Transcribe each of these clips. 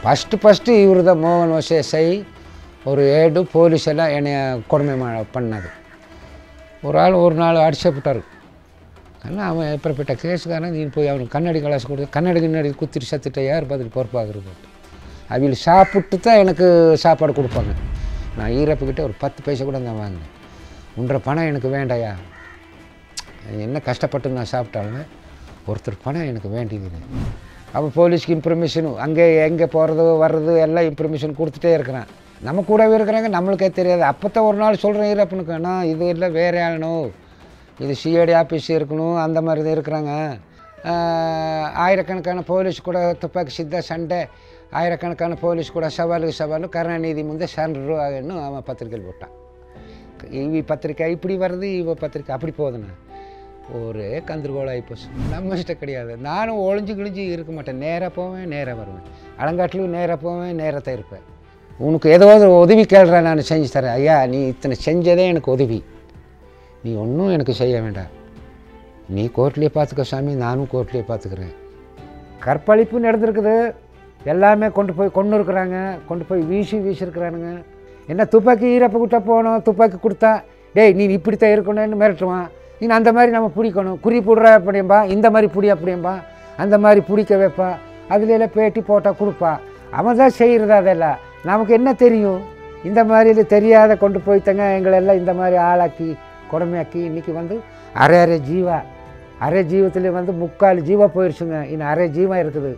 First first இவர் தான் மோகன் எஸ்ஐ ஒரு ஏடு போலீஸ் எல்லாம் என்னை கொடுமை மா- பண்ணது ஒரு ஆள் ஒரு நாள் அடிச்சப்பட்டார் ஆனால் அவன் எப்படிப்பட்ட கேஸுக்காரன் நீ போய் அவனுக்கு கண்ணாடி கலாஸ் கொடுத்து கண்ணாடி கண்ணாடி குத்திட்டு சத்துட்ட யார் பதில் பொறுப்பாகிறது அவங்க சாப்பிட்டு தான் எனக்கு சாப்பாடு கொடுப்பாங்க நான் ஈரப்புக்கிட்ட ஒரு பத்து பைசா கூட நான் வாங்கினேன் உன்ற பணம் எனக்கு வேண்டாயா என்ன கஷ்டப்பட்டு நான் சாப்பிட்டாலும் ஒருத்தர் பணம் எனக்கு வேண்டியது அப்போ போலீஸ்க்கு இன்ஃபர்மேஷனும் அங்கே எங்கே போகிறது வர்றது எல்லாம் இன்ஃபர்மேஷன் கொடுத்துட்டே இருக்கிறான் நம்ம கூடவே இருக்கிறாங்க நம்மளுக்கே தெரியாது அப்போ தான் ஒரு நாள் சொல்கிறேன் ஈரப்பனுக்கு அண்ணா இது இல்லை வேற ஆகணும் இது சிஐடி ஆஃபீஸ் இருக்கணும் அந்த மாதிரி தான் இருக்கிறாங்க ஆஹ், ஆயிரக்கணக்கான போலீஸ் கூட துப்பாக்கி சித்த சண்டை ஆயிரக்கணக்கான போலீஸ் கூட சவாலுக்கு சவாலு கருணாநிதி முந்தே சரண்டர் ஆகணும் அவன் பத்திரிக்கையில் போட்டான் இவி பத்திரிக்கை இப்படி வருது இவ பத்திரிக்கை அப்படி போகுதுண்ணா ஒரே கந்தர்கோல் ஆகிப்போச்சு நம்ம இஷ்டம் கிடையாது நானும் ஒளிஞ்சு கிழிஞ்சு இருக்க மாட்டேன் நேராக போவேன் நேராக வருவேன் அலங்காட்டிலும் நேராக போவேன் நேரத்தை இருப்பேன் உனக்கு ஏதோ ஒரு உதவி கேள்ற நான் செஞ்சு தரேன் ஐயா நீ இத்தனை செஞ்சதே எனக்கு உதவி நீ ஒன்றும் எனக்கு செய்ய வேண்டாம் நீ கோர்ட்லேயே பார்த்துக்க சாமி நானும் கோர்ட்லேயே பார்த்துக்கிறேன் கற்பழிப்பு நடந்திருக்குது எல்லாமே கொண்டு போய் கொண்டு இருக்கிறாங்க கொண்டு போய் வீசி வீசிருக்கிறானுங்க என்ன துப்பாக்கி ஈரப்ப கொடுத்தா போகணும் துப்பாக்கி கொடுத்தா டேய் நீ இப்படித்தான் இருக்கணும்னு மிரட்டுவான் நீ அந்த மாதிரி நம்ம பிடிக்கணும் குறி புடுற அப்படிம்பா இந்த மாதிரி பிடி அப்படிம்பா அந்த மாதிரி பிடிக்க வைப்பா அதுல எல்லாம் பேட்டி போட்டால் கொடுப்பா அவன் தான் செய்கிறது அதெல்லாம் நமக்கு என்ன தெரியும் இந்த மாதிரி தெரியாத கொண்டு போய்த்தங்க எங்களெல்லாம் இந்த மாதிரி ஆளாக்கி கொடுமையாக்கி இன்றைக்கி வந்து அரை அரை ஜீவா அரை ஜீவத்தில் வந்து முக்கால் ஜீவா போயிடுச்சுங்க இன்னும் அரை ஜீவா இருக்குது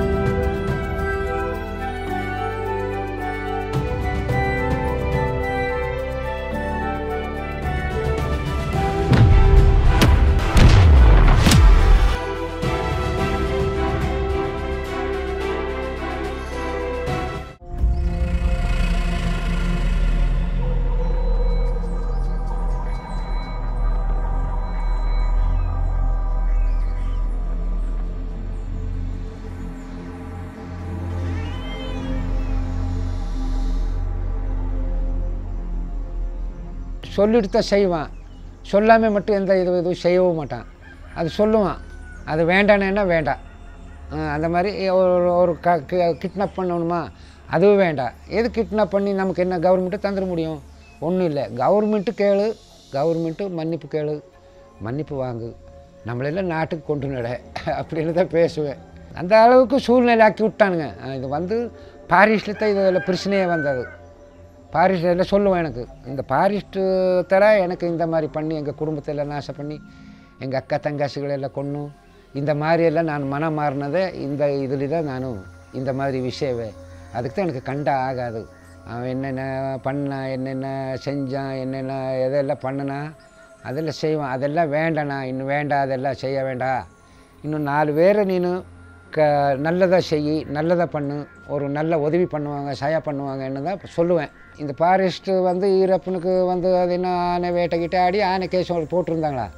சொல்லிட்டு தான் செய்வான் சொல்லாமல் மட்டும் எந்த இது இதுவும் செய்யவும் மாட்டான் அது சொல்லுவான் அது வேண்டானேன்னா வேண்டாம் அஹ் அந்த மாதிரி ஒரு ஒரு க கிட்னாப் பண்ணணுமா அதுவும் வேண்டாம் எது கிட்னாப் பண்ணி நமக்கு என்ன கவர்மெண்ட்டு தந்துட முடியும் ஒன்றும் இல்லை கவர்மெண்ட்டு கேளு கவர்மெண்ட்டு மன்னிப்பு கேளு மன்னிப்பு வாங்கு நம்மளெல்லாம் நாட்டுக்கு கொண்டு நட அப்படின்னு தான் பேசுவேன் அந்த அளவுக்கு சூழ்நிலை ஆக்கி விட்டானுங்க அஹ் இது வந்து பாரிஸில் தான் இதில் பிரச்சனையே வந்தது பாரிஸ்டில் சொல்லுவேன் எனக்கு இந்த பாரிஸ்ட்டு தர எனக்கு இந்த மாதிரி பண்ணி எங்கள் குடும்பத்தை எல்லாம் நாசம் பண்ணி எங்கள் அக்கா தங்காசிகளை எல்லாம் கொன்று இந்த மாதிரி எல்லாம் நான் மனம் மாறினதே இந்த இதில் தான் நானும் இந்த மாதிரி விஷயவே அதுக்கு தான் எனக்கு கண்ட ஆகாது அவன் என்னென்ன பண்ணான் என்னென்ன செஞ்சான் என்னென்ன எதெல்லாம் பண்ணனா அதெல்லாம் செய்வான் அதெல்லாம் வேண்டாண்ணா இன்னும் வேண்டாம் அதெல்லாம் செய்ய வேண்டாம் இன்னும் நாலு பேரை நீனு க நல்லதாக செய் நல்லதாக பண்ணு ஒரு நல்ல உதவி பண்ணுவாங்க சயா பண்ணுவாங்கன்னு தான் சொல்லுவேன் இந்த ஃபாரஸ்ட்டு வந்து ஈரப்பனுக்கு வந்து அது என்ன ஆனை வேட்டைக்கிட்ட ஆடி ஆனை கேஸ் ஒரு போட்டிருந்தாங்களா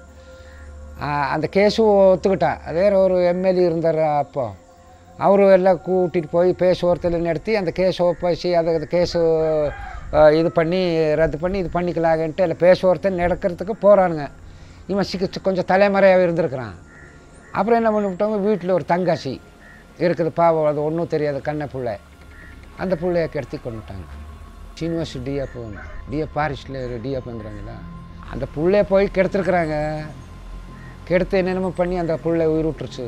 ஆ, அந்த கேஸும் ஒத்துக்கிட்டா வேற ஒரு எம்எல்ஏ இருந்தார் அப்போ அவரு எல்லாம் கூட்டிகிட்டு போய் பேசுவோர்த்தில் நடத்தி அந்த கேஸை ஒப்பேசி அதை அந்த கேஸு இது பண்ணி ரத்து பண்ணி இது பண்ணிக்கலாகன்ட்டு இல்லை பேசுவோர்த்தல் நடக்கிறதுக்கு போகிறானுங்க இவன் சிக்க கொஞ்சம் தலைமறையாக இருந்திருக்கிறான் அப்புறம் என்ன பண்ணிவிட்டவங்க வீட்டில் ஒரு தங்காசி இருக்குது பாவம் அது ஒன்றும் தெரியாது கண்ணை புள்ளை அந்த புள்ளைய கெடுத்தி கொண்டுட்டாங்க சீனிவாஸ் டிஎஃப் டிஎஃப் பாரிஸில் டிஎஃப்ங்கிறாங்களா அந்த புள்ளைய போய் கெடுத்துருக்குறாங்க கெடுத்து என்னென்னமோ பண்ணி அந்த புள்ளை உயிர் விட்டுருச்சு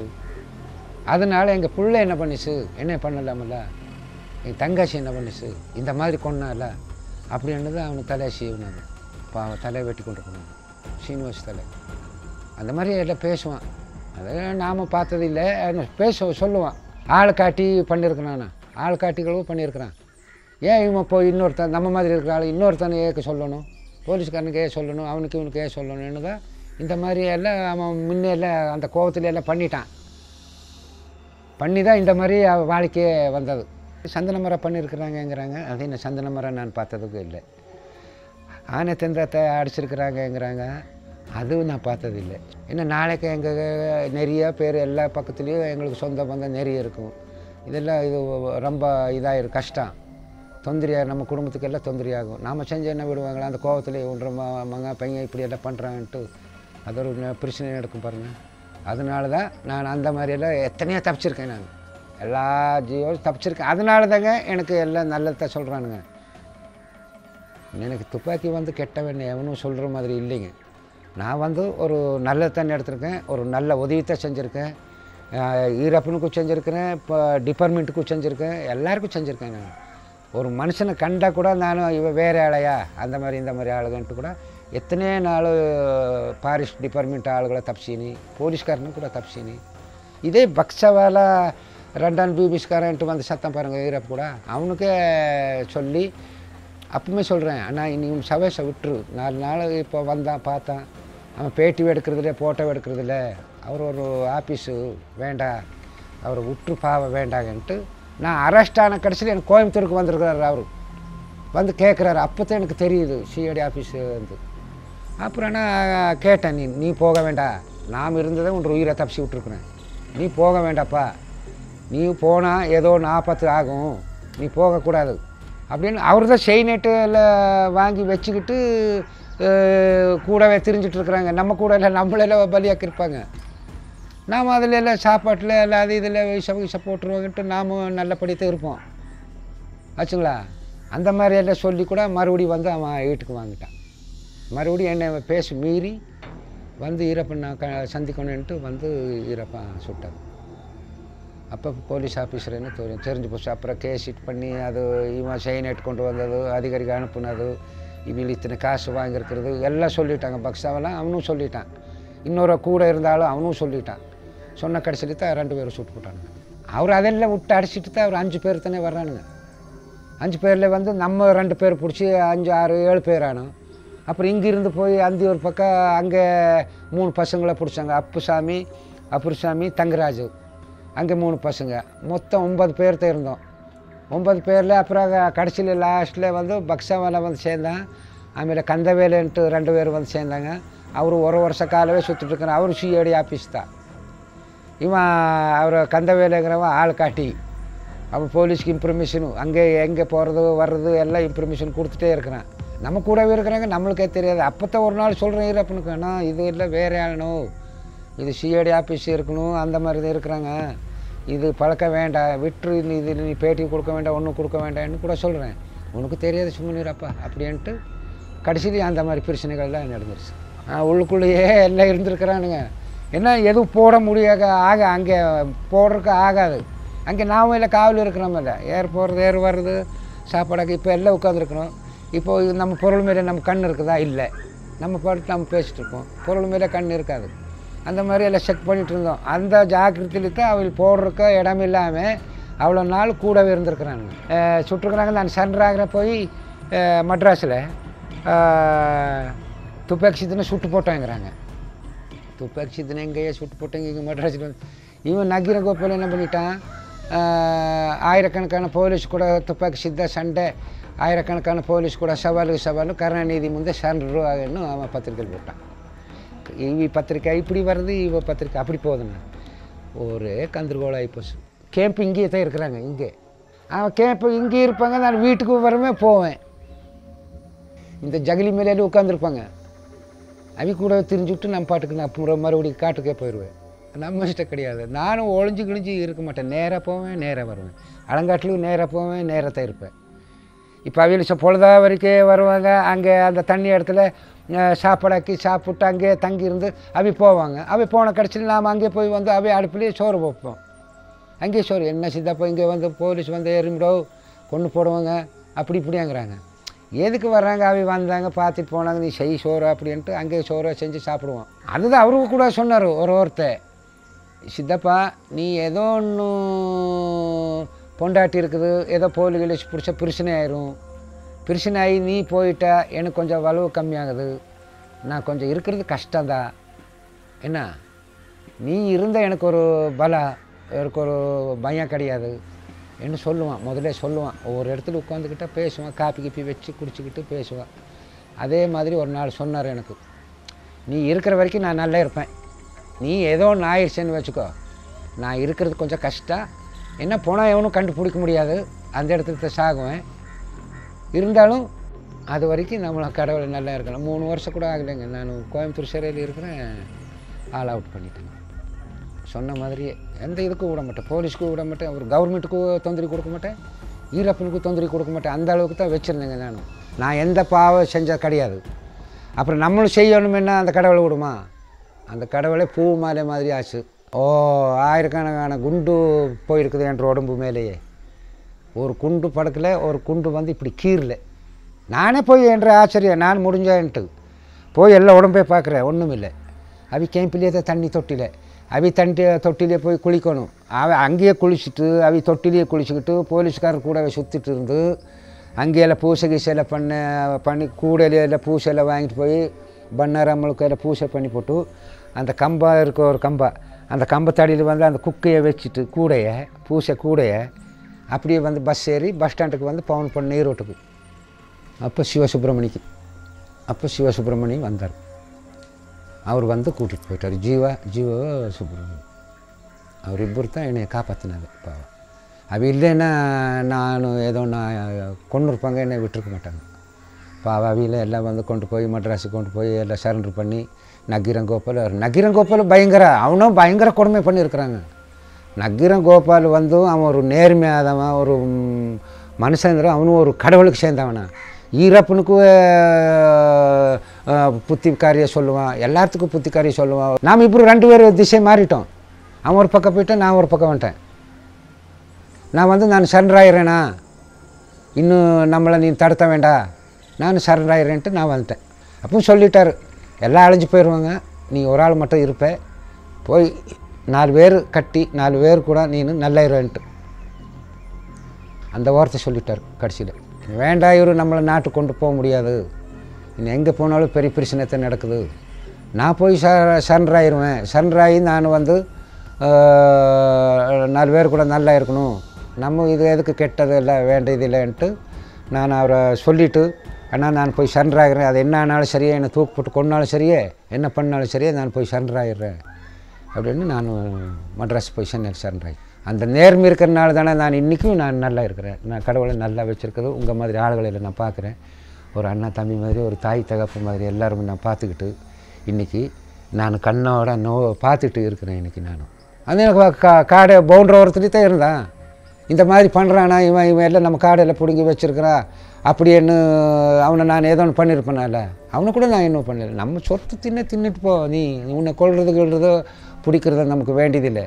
அதனால எங்கள் புள்ளை என்ன பண்ணிச்சு என்ன பண்ணலாமல்ல எங்கள் தங்காச்சி என்ன பண்ணிச்சு இந்த மாதிரி கொண்டால அப்படின்னு தான் அவனுக்கு தலையை சீவினாங்க பாவம் தலையை வெட்டி கொண்டு போனாங்க சீனிவாஸ் தலை அந்த மாதிரி எல்லாம் பேசுவான் அதை நாம் பார்த்தது இல்லை பேச சொல்லுவான் ஆள் காட்டி பண்ணியிருக்கிறான் ஆள் காட்டிகளும் பண்ணியிருக்கிறான் ஏன் இவன் போய் இன்னொருத்தன் நம்ம மாதிரி இருக்கிற ஆள் இன்னொருத்தனை ஏற்க சொல்லணும் போலீஸ்காரனுக்கு ஏன் சொல்லணும் அவனுக்கு இவனுக்கு ஏன் சொல்லணும்னு தான் இந்த மாதிரி எல்லாம் அவன் முன்னே எல்லாம் அந்த கோவத்துல எல்லாம் பண்ணிட்டான் பண்ணி தான் இந்த மாதிரி அவ வாழ்க்கையே வந்தது சந்தன மரம் பண்ணியிருக்கிறாங்கங்கிறாங்க அது என்ன சந்தன மரம் நான் பார்த்ததுக்கு இல்லை ஆனை தெந்தத்தை அடிச்சிருக்கிறாங்கங்கிறாங்க அதுவும் நான் பார்த்தது இல்லை ஏன்னா நாளைக்கு எங்கள் நிறைய பேர் எல்லா பக்கத்துலேயும் எங்களுக்கு சொந்த பந்தம் நிறைய இருக்கும் இதெல்லாம் இது ரொம்ப இதாக கஷ்டம் தொந்தரியாக நம்ம குடும்பத்துக்கு எல்லாம் தொந்தரியாகும் நாம் செஞ்ச என்ன விடுவாங்களா அந்த கோவத்தில் ஒன்றரை ம- மங்க பையன் இப்படி எல்லாம் பண்ணுறான்ட்டு அது ஒரு ந- பிரச்சனை நடக்கும் பாருங்கள் அதனால தான் நான் அந்த மாதிரியெல்லாம் எத்தனையோ தப்பிச்சிருக்கேன் நான் எல்லா ஜீவனும் தப்பிச்சிருக்கேன் அதனால தாங்க எனக்கு எல்லாம் நல்லதை சொல்கிறானுங்க எனக்கு துப்பாக்கி வந்து கெட்டவன் எவனும் சொல்கிற மாதிரி இல்லைங்க நான் வந்து ஒரு நல்ல தண்ணி எடுத்திருக்கேன் ஒரு நல்ல உதவித்தை செஞ்சுருக்கேன் ஆஹ் ஈரப்பனுக்கும் செஞ்சுருக்கிறேன் இப்போ டிபார்ட்மெண்ட்டுக்கும் செஞ்சுருக்கேன் எல்லாருக்கும் செஞ்சுருக்கேன் நான் ஒரு மனுஷனை கண்டா கூட நானும் இவன் வேறு ஆளையா அந்த மாதிரி இந்த மாதிரி ஆளுகன்ட்டு கூட எத்தனையோ நாள் ஃபாரஸ்ட் டிபார்ட்மெண்ட் ஆளுகளை தப்பிச்சினி போலீஸ்காரனும் கூட தப்பிச்சினி இதே பக்ஸவால ரெண்டான் பீபிஸ்காரன்ட்டு வந்து சத்தம் பாருங்கள் ஈரப்பு கூட அவனுக்கே சொல்லி அப்பவுமே சொல்கிறேன் அண்ணா இனி உன் சவேஷை விட்டுரு நாலு நாள் இப்போ வந்தான் பார்த்தான் அவன் பேட்டி எடுக்கிறதில்ல ஃபோட்டோ எடுக்கிறதில்ல அவர் ஒரு ஆஃபீஸு வேண்டாம் அவரை விட்டு பாவ வேண்டாங்கன்ட்டு நான் அரெஸ்ட் ஆன கடைசியில் எனக்கு கோயம்புத்தூருக்கு வந்திருக்கிறாரு அவர் வந்து கேட்குறாரு அப்போ தான் எனக்கு தெரியுது சிஐடி ஆஃபீஸு வந்து அப்புறம் நான் கேட்டேன் நீ நீ போக வேண்டாம் நாம் இருந்ததை உன் உயிரை தப்பிச்சு விட்ருக்குறேன் நீ போக வேண்டாப்பா நீ போனால் ஏதோ நாற்பத்து ஆகும் நீ போகக்கூடாது அப்படின்னு அவர் தான் செயினேட்டில் வாங்கி வச்சுக்கிட்டு அஹ், கூடவே திரிஞ்சிட்டு இருக்கிறாங்க நம்ம கூட இல்லை நம்மளெல்லாம் பலியாக்கி இருப்பாங்க நாம் அதில் எல்லாம் சாப்பாட்டில் எல்லாம் அது இதில் விஷ விஷ போட்டுருவாங்கன்ட்டு நாமும் நல்லபடியாக இருப்போம் ஆச்சுங்களா அந்த மாதிரி எல்லாம் சொல்லி கூட மறுபடியும் வந்து அவன் வீட்டுக்கு வாங்கிட்டான் மறுபடியும் என்னை பேசி மீறி வந்து ஈரப்பன் நான் க சந்திக்கணுன்ட்டு வந்து ஈரப்பன் சுட்டான் அப்போ போலீஸ் ஆஃபீஸர்னு தெரியும் தெரிஞ்சு போச்சு அப்புறம் கேஸ் இட் பண்ணி அது இவன் செயினேட் கொண்டு வந்தது அதிகாரிக்கு அனுப்புனது இவங்க இத்தனை காசு வாங்கியிருக்கிறது எல்லாம் சொல்லிட்டாங்க பக்ஸாவெல்லாம் அவனும் சொல்லிட்டான் இன்னொரு கூட இருந்தாலும் அவனும் சொல்லிட்டான் சொன்ன கடைசியில் தான் ரெண்டு பேரும் சுட்டு போட்டானுங்க அவர் அதெல்லாம் விட்டு அடிச்சிட்டு தான் அவர் அஞ்சு பேர் தானே வர்றானுங்க அஞ்சு பேரில் வந்து நம்ம ரெண்டு பேர் பிடிச்சி அஞ்சு ஆறு ஏழு பேர் ஆனோம் அப்புறம் இங்கிருந்து போய் அந்த ஒரு பக்கம் அங்கே மூணு பசங்களை பிடிச்சாங்க அப்புசாமி அப்புசாமி தங்கராஜு அங்கே மூணு பசங்க மொத்தம் ஒன்பது பேர் தான் இருந்தோம் ஒன்பது பேரில் அப்புறம் கடைசியில் லாஸ்ட்டில் வந்து பக்ஸாவால வந்து சேர்ந்தான் ஆಮೇಲೆ கந்தவேலுன்ட்டு ரெண்டு பேர் வந்து சேர்ந்தாங்க அவர் ஒரு வருஷ காலவே சுற்றிட்டு இருக்கிறார் அவர் சிஐடி ஆஃபீஸ் தான் இவன் அவர் கந்தவேலுங்கிறவன் ஆள் காட்டி அவன் போலீஸ்க்கு இன்ஃபர்மேஷனும் அங்கே எங்கே போகிறது வர்றது எல்லாம் இன்ஃபர்மேஷன் கொடுத்துட்டே இருக்கிறான் நம்ம கூடவே இருக்கிறாங்க நம்மளுக்கே தெரியாது அப்போத்தான் ஒரு நாள் சொல்கிறேன் ஈரப்பனுக்கு அண்ணா இது இல்லை வேறு ஆளணும் இது சிஐடி ஆஃபீஸ் இருக்கணும் அந்த மாதிரி தான் இருக்கிறாங்க இது பழக்க வேண்டாம் விட்டுரு இது இது நீ பேட்டி கொடுக்க வேண்டாம் ஒன்றும் கொடுக்க வேண்டாம்னு கூட சொல்கிறேன் உனக்கு தெரியாது சும்மா அப்படின்ட்டு கடைசியில் அந்த மாதிரி பிரச்சனைகள்லாம் நடந்துருச்சு ஆ, உள்ளுக்குள்ளேயே எல்லாம் இருந்திருக்கிறானுங்க என்ன எதுவும் போட முடியாத ஆக அங்கே போடுறதுக்கு ஆகாது அங்கே நாமும் இல்லை காவல் இருக்கிறோமில்ல ஏர் போகிறது ஏர் வர்றது சாப்பாடாக்கு இப்போ எல்லாம் உட்காந்துருக்குறோம் இப்போ இது நம்ம பொருள் மேலே நம்ம கண் இருக்குதா இல்லை நம்ம பாட்டு நம்ம பேசிட்டு இருக்கோம் பொருள் மேலே கண் இருக்காது அந்த மாதிரி எல்லாம் செக் பண்ணிட்டு இருந்தோம் அந்த ஜாக்கிரதையில் தான் அவங்க போடுறக்க இடம் இல்லாமல் அவ்வளோ நாள் கூடவே இருந்திருக்கிறாங்க அஹ் சுட்டிருக்கிறாங்க நான் சன்றாகிற போய் அஹ் மட்ராஸில் துப்பாக்கி சித்தனை சுட்டு போட்டாங்கிறாங்க துப்பாக்கி சித்தனை எங்கேயே சுட்டு போட்டாங்க இங்கே மட்ராஸில் வந்து இவன் நக்கீர கோபால் என்ன பண்ணிட்டான் ஆஹ் ஆயிரக்கணக்கான போலீஸ் கூட துப்பாக்கி சித்த சண்டை ஆயிரக்கணக்கான போலீஸ் கூட சவாலுக்கு சவாಲು கருணாநிதி ಮುಂದೆ ಶರಣರು அவன் பத்திரிக்கையில் போட்டான் இவி பத்திரிக்கை இப்படி வருது இவ பத்திரிக்கை அப்படி போகுதுண்ணா ஒரே கந்தர்கோலம் ஆகிப்போச்சு கேம்ப் இங்கேயே தான் இருக்கிறாங்க இங்கே அவன் கேம்ப் இங்கே இருப்பாங்க நான் வீட்டுக்கு வரவே போவேன் இந்த ஜகலி மேலே உட்காந்துருப்பாங்க அவி கூட திரிஞ்சுட்டு நம்ம பாட்டுக்கு நான் அப்புறம் மறுபடியும் காட்டுக்கே போயிடுவேன் நம்ம இஷ்டம் கிடையாது நானும் ஒளிஞ்சு கிழிஞ்சு இருக்க மாட்டேன் நேராக போவேன் நேராக வருவேன் அலங்காட்டிலும் நேராக போவேன் நேராக இருப்பேன் இப்போ அவியல் பொழுதா வரைக்கும் வருவாங்க அங்கே அந்த தண்ணி இடத்துல அஹ், சாப்பாடாக்கி சாப்பிட்டு அங்கேயே தங்கி இருந்து அவி போவாங்க அவி போன கடைசியில் நாம் அங்கேயே போய் வந்து அவி அடுப்புலேயே சோறு வைப்போம் அங்கேயே சோறு என்ன சித்தப்பா இங்கே வந்து போலீஸ் வந்து எறும்பிடோ கொண்டு போடுவாங்க அப்படி இப்படியாங்கிறாங்க எதுக்கு வர்றாங்க அவி வந்தாங்க பார்த்துட்டு போனாங்க நீ செய் சோறு அப்படின்ட்டு அங்கேயே சோறை செஞ்சு சாப்பிடுவோம் அதுதான் அவருக்கு கூட சொன்னார் ஒரு ஒருத்தர் சித்தப்பா நீ ஏதோ ஒன்று பொண்டாட்டி இருக்குது ஏதோ போலி கிழிச்சு பிடிச்சா பிரச்சனை ஆயிரும் பிரச்சனை ஆகி நீ போயிட்டா எனக்கு கொஞ்சம் வலவு கம்மியாகுது நான் கொஞ்சம் இருக்கிறது கஷ்டம்தான் என்ன நீ இருந்த எனக்கு ஒரு பலா எனக்கு ஒரு பயம் கிடையாது என்று சொல்லுவான் முதல்ல சொல்லுவான் ஒவ்வொரு இடத்துல உட்காந்துக்கிட்டா பேசுவான் காப்பி கீப்பி வச்சு குடிச்சிக்கிட்டு பேசுவான் அதே மாதிரி ஒரு நாள் சொன்னார் எனக்கு நீ இருக்கிற வரைக்கும் நான் நல்லா இருப்பேன் நீ ஏதோ ஒன்று ஆயிடுச்சுன்னு வச்சுக்கோ நான் இருக்கிறது கொஞ்சம் கஷ்டம் என்ன போனால் எவனும் கண்டுபிடிக்க முடியாது அந்த இடத்துல தான் சாகுவேன் இருந்தாலும் அது வரைக்கும் நம்மளை கடவுள் நல்லா இருக்கலாம் மூணு வருஷம் கூட ஆகலைங்க நான் கோயம்புத்தூர் சிறையில் இருக்கிறேன் ஆல் அவுட் பண்ணிட்டேங்க சொன்ன மாதிரியே எந்த இதுக்கும் விட மாட்டேன் போலீஸ்க்கும் விட மாட்டேன் ஒரு கவர்மெண்ட்டுக்கும் தொந்தரவு கொடுக்க மாட்டேன் ஈரப்பனுக்கும் தொந்தரவு கொடுக்க மாட்டேன் அந்த அளவுக்கு தான் வச்சுருந்தேங்க நான் நான் எந்த பாவம் செஞ்சது கிடையாது அப்புறம் நம்மளும் செய்யணுமென்னா அந்த கடவுளை விடுமா அந்த கடவுளே பூ மாலை மாதிரி ஆச்சு ஓ ஆயிரக்கணக்கான குண்டு போயிருக்குது என்ற உடம்பு மேலேயே ஒரு குண்டு படுக்கல ஒரு குண்டு வந்து இப்படி கீறல நானே போய் என்ற ஆச்சரியம் நான் முடிஞ்சேன்ட்டு போய் எல்லா உடம்பே பார்க்குறேன் ஒன்றும் இல்லை அவி கேம்பிலேயே தான் தண்ணி தொட்டில அவி தண்ணி தொட்டிலே போய் குளிக்கணும் அவ அங்கேயே குளிச்சுட்டு அவி தொட்டிலேயே குளிச்சுக்கிட்டு போலீஸ்காரர் கூட சுற்றிட்டு இருந்து அங்கேயெல்லாம் பூசை கீசையில் பண்ண பண்ணி கூடையில பூசையில் வாங்கிட்டு போய் பண்ணாரம்மளுக்கு எல்லாம் பூசை பண்ணி போட்டு அந்த கம்பா இருக்க ஒரு கம்பா அந்த கம்பத்தடியில் வந்து அந்த குக்கையை வச்சுட்டு கூடையை பூசை கூடையை அப்படியே வந்து பஸ் ஏறி பஸ் ஸ்டாண்டுக்கு வந்து பவுன் பண்ண ஈரோட்டுக்கு அப்போ சிவசுப்பிரமணிக்கு அப்போ சிவசுப்பிரமணி வந்தார் அவர் வந்து கூட்டிகிட்டு போயிட்டார் ஜீவா ஜீவா சுப்பிரமணியம் அவர் இಬ್ಬರು தான் என்னை காப்பாற்றினாரு பாவம் அவ இல்லைன்னா நான் ஏதோ நான் கொண்டு இருப்பாங்க என்னை விட்டுருக்க மாட்டாங்க பாவ அவியில் எல்லாம் வந்து கொண்டு போய் மட்ராஸுக்கு கொண்டு போய் எல்லாம் சரண்டர் பண்ணி நக்கீரங்கோபால் நக்கீரங்கோபால் பயங்கர அவனும் பயங்கர கொடுமை பண்ணியிருக்கிறாங்க நக்கீரங்கோபால் வந்து அவன் ஒரு நேர்மையாதவன் ஒரு ம், மனுஷங்கிற அவனும் ஒரு கடவுளுக்கு சேர்ந்தவனா ஈரப்பனுக்கு புத்திக்காரியை சொல்லுவான் எல்லாத்துக்கும் புத்திக்காரியை சொல்லுவான் நாம் இப்போ ரெண்டு பேரும் திசை மாறிட்டோம் அவன் ஒரு பக்கம் போயிட்டேன் நான் ஒரு பக்கம் வந்துட்டேன் நான் வந்து நான் சரண்டராயிரேனா இன்னும் நம்மளை நீ தடுத்த வேண்டாம் நான் சரண்டராயிரேன்ட்டு நான் வந்துட்டேன் அப்பவும் சொல்லிட்டாரு எல்லாம் அழிஞ்சு போயிடுவாங்க நீ ஒரு ஆள் மட்டும் இருப்ப போய் நாலு பேர் கட்டி நாலு பேர் கூட நீ நல்லா இருன்ட்டு அந்த வார்த்தை சொல்லிட்டார் கடைசியில் வேண்டாம் இவர் நம்மளை நாட்டுக்கு கொண்டு போக முடியாது இன்னும் எங்கே போனாலும் பெரிய பிரச்சனை நடக்குது நான் போய் ச சரண்டராயிருவேன் சரண்டராகி நான் வந்து ஆஹ், நாலு பேர் கூட நல்லா இருக்கணும் நம்ம இது எதுக்கு கெட்டது இல்லை வேண்டியது இல்லைன்ட்டு நான் அவரை சொல்லிவிட்டு அண்ணா நான் போய் சரண்டராகிறேன் அது என்ன ஆனாலும் சரியே என்னை தூக்கு போட்டு கொண்டாலும் சரியே என்ன பண்ணாலும் சரியே நான் போய் சரண்டராயிடுறேன் அப்படின்னு நான் மட்ராஸ் போய் சென்னை சரண்டராகி அந்த நேர்மை இருக்கிறனால தானே நான் இன்றைக்கும் நான் நல்லா இருக்கிறேன் நான் கடவுளை நல்லா வச்சுருக்கிறது உங்கள் மாதிரி ஆளுகளில் நான் பார்க்குறேன் ஒரு அண்ணா தம்பி மாதிரி ஒரு தாய் தகப்பு மாதிரி எல்லாருமே நான் பார்த்துக்கிட்டு இன்றைக்கி நான் கண்ணோட நோ பார்த்துட்டு இருக்கிறேன் இன்றைக்கி நான் அது எனக்கு வ- கா காடை பவுண்டர் ஓரத்துலேயே தான் இருந்தேன் இந்த மாதிரி பண்ணுறானா இவன் இவன் எல்லாம் நம்ம காடையில் பிடுங்கி வச்சுருக்கிறான் அப்படின்னு அவனை நான் ஏதோ ஒன்று பண்ணியிருப்பேனால அவனை கூட நான் இன்னும் பண்ணல நம்ம சொத்து தின்ன தின்னுட்டு போ நீ உன்னை கொள்றது கொள்றதோ பிடிக்கிறதோ நமக்கு வேண்டியதில்லை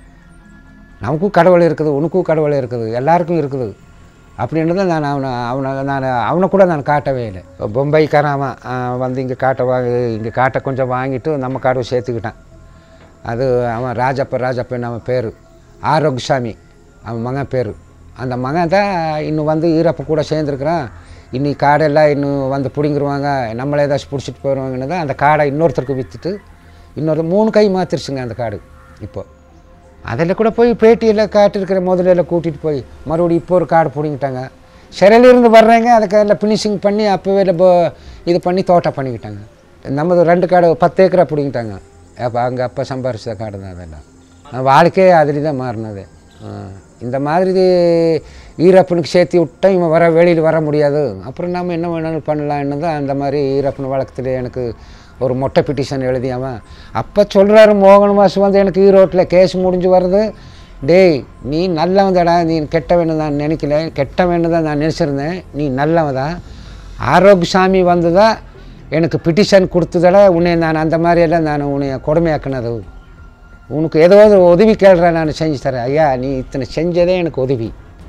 நமக்கும் கடவுள் இருக்குது உனக்கும் கடவுள் இருக்குது எல்லாருக்கும் இருக்குது அப்படின்றத நான் அவனை அவனை நான் அவனை கூட நான் காட்டவே இல்லை பொம்பைக்காரன் அவன் அவன் வந்து இங்கே காட்டை வாங்கி இங்கே காட்டை கொஞ்சம் வாங்கிட்டு நம்ம காடை சேர்த்துக்கிட்டான் அது அவன் ராஜப்ப ராஜப்பன் அவன் பேர் ஆரோக்கியசாமி அவன் மகன் பேர் அந்த மகன் தான் இன்னும் வந்து ஈரப்ப கூட சேர்ந்துருக்குறான் இன்னி காடெல்லாம் இன்னும் வந்து பிடிங்கிருவாங்க நம்மளை ஏதாச்சும் பிடிச்சிட்டு போயிடுவாங்கன்னு தான் அந்த காடை இன்னொருத்தருக்கு விற்றுட்டு இன்னொரு மூணு கை மாற்றிருச்சுங்க அந்த காடு இப்போ அதில் கூட போய் பேட்டியில் காட்டிருக்கிற முதல்ல கூட்டிகிட்டு போய் மறுபடியும் இப்போ ஒரு காடு பிடிங்கிட்டாங்க சிறையிலிருந்து வர்றேங்க அதுக்கு எல்லாம் ஃபினிஷிங் பண்ணி அப்போவே இல்லை போ- இது பண்ணி தோட்டம் பண்ணிக்கிட்டாங்க நமது ரெண்டு காடு பத்து ஏக்கரா பிடிங்கிட்டாங்க அப்போ அங்கே அப்போ சம்பாரிச்ச காடு தான் அதெல்லாம் நான் வாழ்க்கையே அதில் தான் மாறினது ஆ. இந்த மாதிரி ஈரப்பனுக்கு சேர்த்து விட்டா இவன் வர வெளியில் வர முடியாது அப்புறம் நாம் என்ன வேணாலும் பண்ணலான்னு தான் அந்த மாதிரி ஈரப்பன் வழக்கத்தில் எனக்கு ஒரு மொட்டை பிட்டிஷன் எழுதி அவன் அப்போ சொல்கிறாரு மோகன் மாசு வந்து எனக்கு ஈரோட்டில் கேஸ் முடிஞ்சு வருது டேய் நீ நல்லவன்தாடா நீ கெட்டவன்னு நான் நினைக்கல கெட்டவன்னு தான் நான் நினச்சிருந்தேன் நீ நல்லவன் தான் ஆரோக்கியசாமி வந்து தான் எனக்கு பிட்டிஷன் கொடுத்ததால உன்னை நான் அந்த மாதிரியெல்லாம் நான் உன்னை கொடுமையாக்குனது உனக்கு ஏதோ ஒரு உதவி கேள்ற நான் செஞ்சு தரேன் ஐயா நீ இத்தனை செஞ்சதே எனக்கு உதவி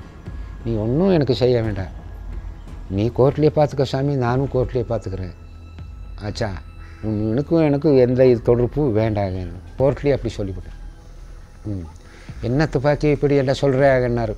நீ ஒன்றும் எனக்கு செய்ய வேண்டாம் நீ கோர்ட்லேயே பார்த்துக்க சாமி நானும் கோர்ட்லேயே பார்த்துக்கிறேன் ஆச்சா உன் எனக்கும் எனக்கும் எந்த இது தொடர்பும் வேண்டாங்க கோர்ட்லேயே அப்படி சொல்லிவிட்டேன் ம் என்ன துப்பாக்கி இப்படி எல்லாம் சொல்கிறாங்கன்னாரு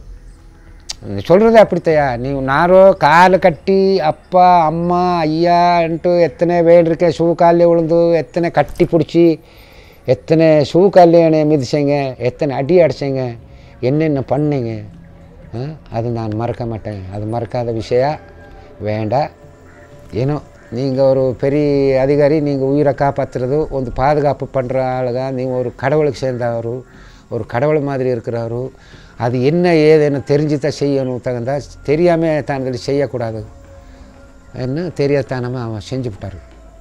நீ சொல்கிறது அப்படித்தையா நீ நாரோ காலை கட்டி அப்பா அம்மா ஐயான்ட்டு எத்தனை வேல் இருக்க ஷூ காலில் விழுந்து எத்தனை கட்டி பிடிச்சி எத்தனை ஷூ காலில் என்னை மிதிச்சீங்க எத்தனை அடி அடிச்சீங்க என்னென்ன பண்ணீங்க ஆ, அது நான் மறக்க மாட்டேன் அது மறக்காத விஷயம் வேண்டாம் ஏனோ நீங்கள் ஒரு பெரிய அதிகாரி நீங்கள் உயிரை காப்பாற்றுறது வந்து பாதுகாப்பு பண்ணுற ஆளுங்க நீங்கள் ஒரு கடவுளுக்கு சேர்ந்தவர் ஒரு கடவுள் மாதிரி இருக்கிறாரு அது என்ன ஏதுன்னு தெரிஞ்சு தான் செய்யணும் தகுந்தா தெரியாமல் தான் இதில் செய்யக்கூடாது என்ன தெரியாதனமாக அவன் செஞ்சு விட்டாரு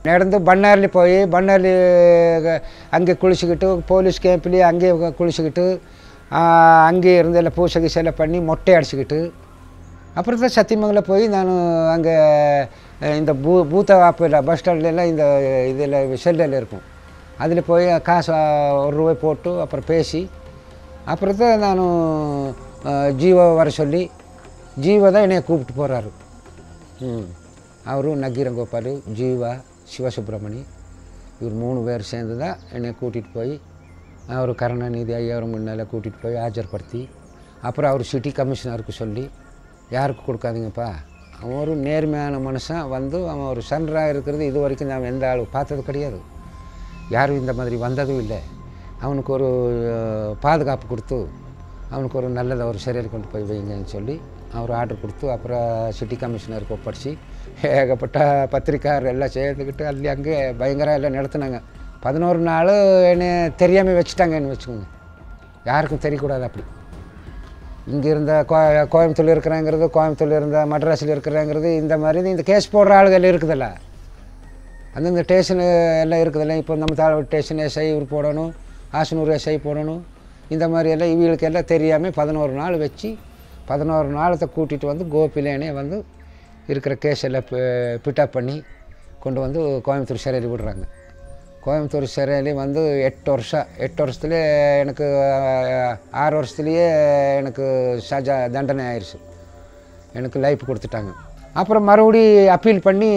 நடந்து பண்ணார்லி போய் பண்ணார்லி அங்கே குளிச்சுக்கிட்டு போலீஸ் கேம்ப்லேயே அங்கேயே குளிச்சுக்கிட்டு அங்கேயே இருந்து எல்லாம் பூசை கீசெல்லாம் பண்ணி மொட்டை அடிச்சுக்கிட்டு அப்புறம் தான் சத்தியமங்கலம் போய் நான் அங்கே இந்த பூ பூத்த வாப்பில் பஸ் ஸ்டாண்ட்லாம் இந்த இதில் செல்லில் இருக்கும் அதில் போய் காசு ஒரு ரூபாய் போட்டு அப்புறம் பேசி அப்புறம் தான் நான் ஜீவா வர சொல்லி ஜீவா தான் என்னைய கூப்பிட்டு போகிறாரு ம் அவரும் நக்கீரங்கோபால் ஜீவா சிவசுப்ரமணி இவர் மூணு பேர் சேர்ந்து தான் என்னை கூட்டிகிட்டு போய் அவர் கருணாநிதி ஐயாயிரம் முன்னால் கூட்டிகிட்டு போய் ஆஜர்படுத்தி அப்புறம் அவர் சிட்டி கமிஷனருக்கு சொல்லி யாருக்கு கொடுக்காதீங்கப்பா அவன் ஒரு நேர்மையான மனுஷன் வந்து அவன் ஒரு சன்றாக இருக்கிறது இது வரைக்கும் நான் எந்த ஆள் பார்த்தது கிடையாது யாரும் இந்த மாதிரி வந்ததும் இல்லை அவனுக்கு ஒரு அஹ், பாதுகாப்பு கொடுத்து அவனுக்கு ஒரு நல்லதை ஒரு சிறையில் கொண்டு போய் வைங்கன்னு சொல்லி அவர் ஆர்டர் கொடுத்து அப்புறம் சிட்டி கமிஷனருக்கு ஒப்படைச்சி ஏகப்பட்ட பத்திரிக்காரர் எல்லாம் சேர்ந்துக்கிட்டு அல்லி அங்கே பயங்கர எல்லாம் நடத்துனாங்க பதினோரு நாள் என்னை தெரியாமல் வச்சுட்டாங்கன்னு வச்சுக்கோங்க யாருக்கும் தெரியக்கூடாது அப்படி இங்கே இருந்த கோ கோயம்புத்தூர் இருக்கிறாங்கிறது கோயம்புத்தூர் இருந்த மட்ராஸில் இருக்கிறாங்கிறது இந்த மாதிரி இந்த கேஸ் போடுற ஆளுகள் இருக்குதுல்ல அந்தந்த ஸ்டேஷனு எல்லாம் இருக்குதுல்ல இப்போ நம்ம தாழ ஸ்டேஷன் எஸ்ஐ இவர் போடணும் ஆசனூர் எஸ்ஐ போடணும் இந்த மாதிரி எல்லாம் இவங்களுக்கு எல்லாம் தெரியாமல் பதினோரு நாள் வச்சு பதினோரு நாளத்தை கூட்டிகிட்டு வந்து கோபிலேனே வந்து இருக்கிற கேஸ் எல்லாம் பிட்டப் பண்ணி கொண்டு வந்து கோயம்புத்தூர் சிறையில் விடுறாங்க கோயம்புத்தூர் சிறையிலே வந்து எட்டு வருஷம் எட்டு வருஷத்துலேயே எனக்கு அஹ், ஆறு வருஷத்துலேயே எனக்கு சஜா தண்டனை ஆயிடுச்சு எனக்கு லைஃப் கொடுத்துட்டாங்க அப்புறம் மறுபடி அப்பீல் பண்ணி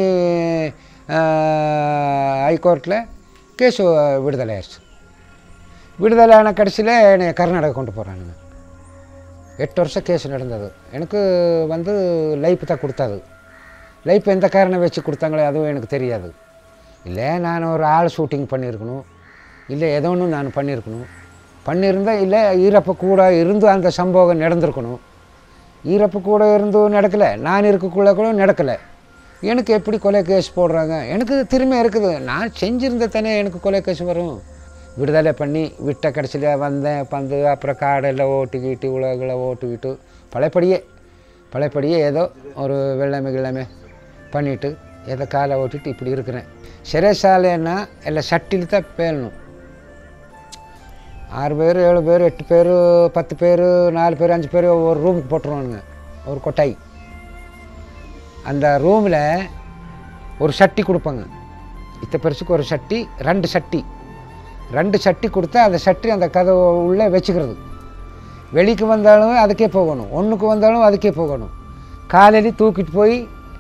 ஹைகோர்ட்டில் கேஸ் விடுதலை ஆயிடுச்சு விடுதலை ஆன கடைசியில் என்னை கர்நாடகா கொண்டு போகிறானுங்க எட்டு வருஷம் கேஸ் நடந்தது எனக்கு வந்து லைஃப் தான் கொடுத்தது லைஃப் எந்த காரணம் வச்சு கொடுத்தாங்களோ அதுவும் எனக்கு தெரியாது இல்லை நான் ஒரு ஆள் ஷூட்டிங் பண்ணியிருக்கணும் இல்லை ஏதோ ஒன்று நான் பண்ணியிருக்கணும் பண்ணியிருந்தால் இல்லை ஈரப்ப கூட இருந்து அந்த சம்பவம் நடந்திருக்கணும் ஈரப்பு கூட இருந்தும் நடக்கலை நான் இருக்கக்குள்ள கூட நடக்கலை எனக்கு எப்படி கொலை கேஸ் போடுறாங்க எனக்கு திரும்ப இருக்குது நான் செஞ்சிருந்த தானே எனக்கு கொலை கேஸ் வரும் விடுதலை பண்ணி விட்ட கடைசியில் வந்தேன் வந்து அப்புறம் காடெல்லாம் ஓட்டிக்கிட்டு உலகளை ஓட்டிக்கிட்டு பழையபடியே பழையபடியே ஏதோ ஒரு வெள்ளமை கிழமை பண்ணிவிட்டு ஏதோ காலை ஓட்டிட்டு இப்படி இருக்கிறேன் சிறைசாலைன்னா எல்லாம் சட்டில் தான் பேரணும் ஆறு பேர் ஏழு பேர் எட்டு பேர் பத்து பேர் நாலு பேர் அஞ்சு பேர் ஒரு ரூமுக்கு போட்டுருவானுங்க ஒரு கொட்டாய் அந்த ரூமில் ஒரு சட்டி கொடுப்பாங்க இத்த பெருசுக்கு ஒரு சட்டி ரெண்டு சட்டி ரெண்டு சட்டி கொடுத்தா அந்த சட்டி அந்த கதவு உள்ளே வச்சுக்கிறது வெளிக்கு வந்தாலும் அதுக்கே போகணும் ஒன்றுக்கு வந்தாலும் அதுக்கே போகணும் காலையில தூக்கிட்டு போய்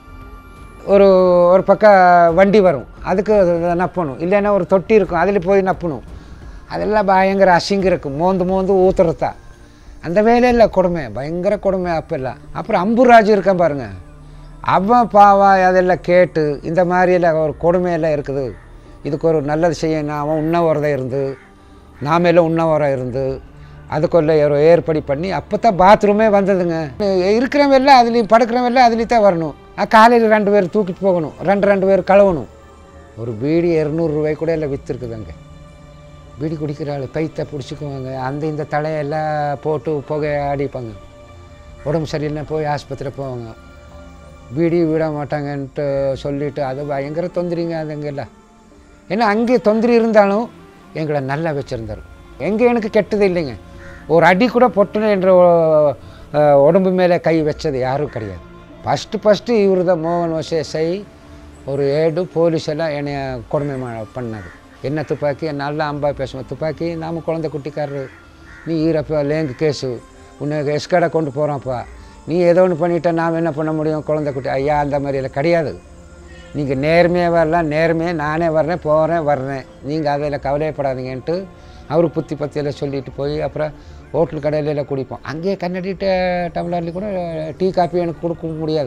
ஒரு ஒரு பக்கம் வண்டி வரும் அதுக்கு அது நப்பணும் இல்லைன்னா ஒரு தொட்டி இருக்கும் அதில் போய் நப்பணும் அதெல்லாம் பயங்கர அசிங்கம் இருக்கும் மோந்து மோந்து ஊத்துறதா அந்த வேலையில் கொடுமை பயங்கர கொடுமை அப்பெல்லாம் அப்புறம் அம்புராஜ் இருக்கான் பாருங்க அவன் பாவா அதெல்லாம் கேட்டு இந்த மாதிரியெல்லாம் ஒரு கொடுமையெல்லாம் இருக்குது இதுக்கு ஒரு நல்லது செய்யணும் அவன் உண்ணவரதாக இருந்து நாமெல்லாம் உண்ணவரம் இருந்து அதுக்குள்ள ஒரு ஏற்படி பண்ணி அப்போ தான் பாத்ரூமே வந்ததுங்க இருக்கிறவன் எல்லாம் அதுலேயும் படுக்கிறவன் எல்லாம் அதுலேயும் தான் வரணும் காலையில் ரெண்டு பேர் தூக்கிட்டு போகணும் ரெண்டு ரெண்டு பேர் கழுவணும் ஒரு பீடி இரநூறுவாய் கூட எல்லாம் விற்றுருக்குது அங்கே பீடி குடிக்கிற ஆள் பைத்தை பிடிச்சிக்குவாங்க அந்த இந்த தலையெல்லாம் போட்டு புகை அடிப்பாங்க உடம்பு சரியில்லைன்னா போய் ஆஸ்பத்திரியில் போவாங்க பீடி விட மாட்டாங்கன்ட்டு சொல்லிட்டு அது பயங்கர தொந்தரிங்க அதுங்கெல்லாம் ஏன்னா அங்கே தொந்தரி இருந்தாலும் எங்களை நல்லா வச்சுருந்தார் எங்கே எனக்கு கெட்டது இல்லைங்க ஒரு அடி கூட பொட்டுன என்ற அஹ், உடம்பு மேலே கை வச்சது யாரும் கிடையாது ஃபஸ்ட்டு ஃபஸ்ட்டு இவர் தான் மோகன் வசேசை ஒரு ஏடு போலீஸ் எல்லாம் என்னை கொடுமை மா- பண்ணாது என்ன துப்பாக்கி நல்லா அம்பா பேசுவேன் துப்பாக்கி நாம குழந்தை குட்டிக்காரரு நீ ஈரப்பா லேங்கு கேஸு உன்னை எஸ்கடை கொண்டு போகிறோம்ப்பா நீ ஏதோ ஒன்று பண்ணிட்டா நாம் என்ன பண்ண முடியும் குழந்தை குட்டி ஐயா அந்த மாதிரி எல்லாம் கிடையாது நீங்கள் நேர்மையாக வரலாம் நேர்மையாக நானே வர்றேன் போகிறேன் வர்றேன் நீங்கள் அதில் கவலையப்படாதீங்கன்ட்டு அவருக்கு புத்தி பத்தியெல்லாம் சொல்லிட்டு போய் அப்புறம் ஹோட்டல் கடையில எல்லாம் குடிப்போம் அங்கேயே கண்ணாடி ட- டம்ளர்லேயும் கூட டீ காப்பி எனக்கு கொடுக்க முடியாது